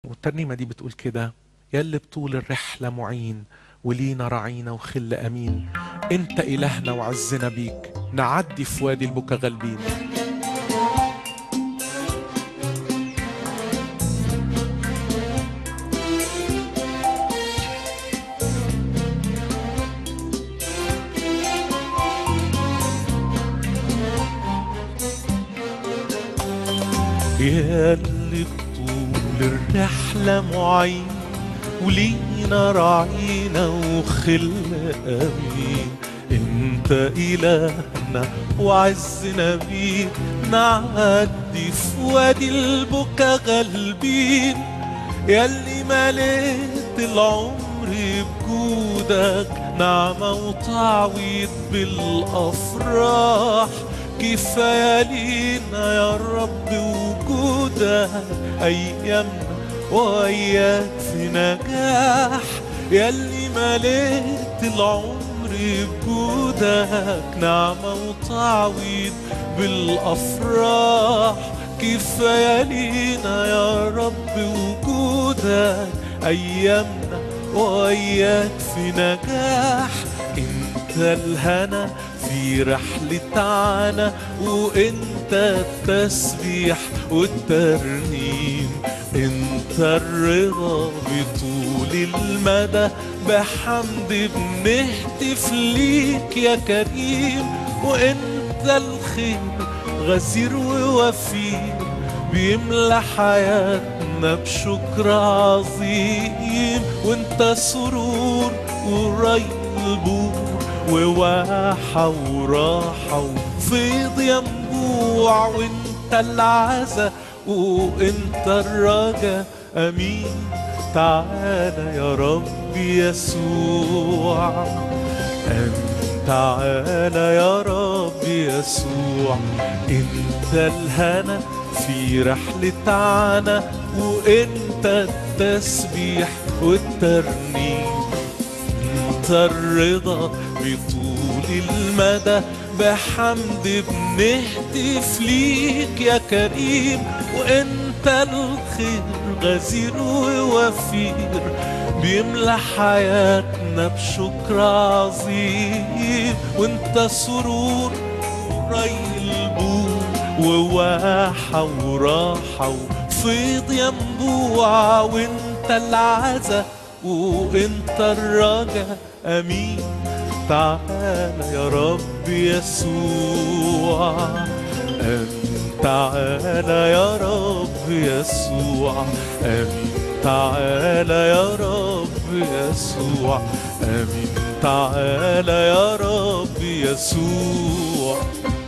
والترنيمة دي بتقول كده يلي بطول الرحلة معين ولينا رعينا وخل أمين أنت إلهنا وعزنا بيك نعدي في وادي البكا غالبين يلي بطول الرحلة معين ولينا رعينا وخل أمين انت إلهنا وعزنا بيك نعدي في وادي البكا غالبين يلي مليت العمر بجودك نعمة وتعويض بالأفراح كفاية لينا يا رب وجودك أيامنا وإياك في نجاح يلي مليت العمر بجودك نعمة وتعويض بالأفراح كفاية لينا يا رب وجودك أيامنا وإياك في نجاح انت الهنا في رحلة عنا وانت التسبيح والترنيم انت الرضا بطول المدى بحمد بنهتف ليك يا كريم وانت الخير غزير ووفير بيملى حياتنا بشكر عظيم وانت سرور وري البور وواحة وراحة وفيض ينبوع وانت العزا وانت الرجا امين تعالى يا رب يسوع امين تعالى يا رب يسوع انت الهنا في رحلة عنا وانت التسبيح والترنيم انت الرضا بطول المدى بحمد بنهتف ليك يا كريم وانت الخير غزير ووفير بيملى حياتنا بشكر عظيم وانت سرور ري البور وواحة وراحة وفيض ينبوع وانت العزا وانت الرجا امين تعالى يا رب يسوع امين تعالى يا رب يسوع امين تعالى يا رب يسوع امين تعالى يا رب يسوع